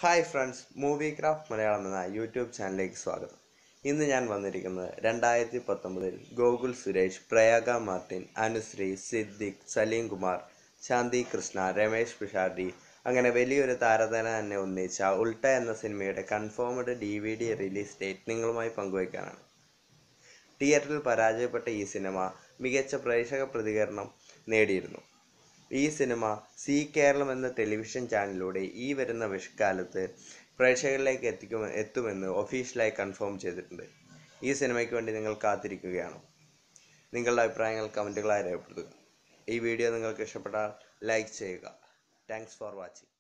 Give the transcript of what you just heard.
hi friends movie craft Malayalam എന്ന YouTube ചാനലിലേക്ക് സ്വാഗതം ഇന്ന് ഞാൻ വന്നിരിക്കുന്നത് രണ്ടായിരത്തി പത്തൊമ്പതിൽ ഗോകുൽ സുരേഷ് പ്രയാഗ മാർട്ടിൻ അനുശ്രീ സിദ്ദിഖ് സലീം കുമാർ ശാന്തി കൃഷ്ണ രമേശ് പിഷാർഡി അങ്ങനെ വലിയൊരു താരതന തന്നെ ഒന്നിച്ച ഉൾട്ട എന്ന സിനിമയുടെ confirmed D V D release date നിങ്ങളുമായി പങ്കുവയ്ക്കാനാണ് തിയേറ്ററിൽ പരാജയപ്പെട്ട ഈ സിനിമ മികച്ച പ്രേക്ഷക പ്രതികരണം നേടിയിരുന്നു ഈ സിനിമ സി കേരളം എന്ന ടെലിവിഷൻ ചാനലിലൂടെ ഈ വരുന്ന വിഷുക്കാലത്ത് പ്രേക്ഷകരിലേക്ക് എത്തിക്കും എത്തുമെന്ന് ഒഫീഷ്യലായി കൺഫേം ചെയ്തിട്ടുണ്ട് ഈ സിനിമയ്ക്ക് വേണ്ടി നിങ്ങൾ കാത്തിരിക്കുകയാണ് നിങ്ങളുടെ അഭിപ്രായങ്ങൾ കമൻറ്റുകളായി രേഖപ്പെടുത്തുക ഈ വീഡിയോ നിങ്ങൾക്ക് ഇഷ്ടപ്പെട്ടാൽ ലൈക്ക് ചെയ്യുക താങ്ക്സ് ഫോർ വാച്ചിങ്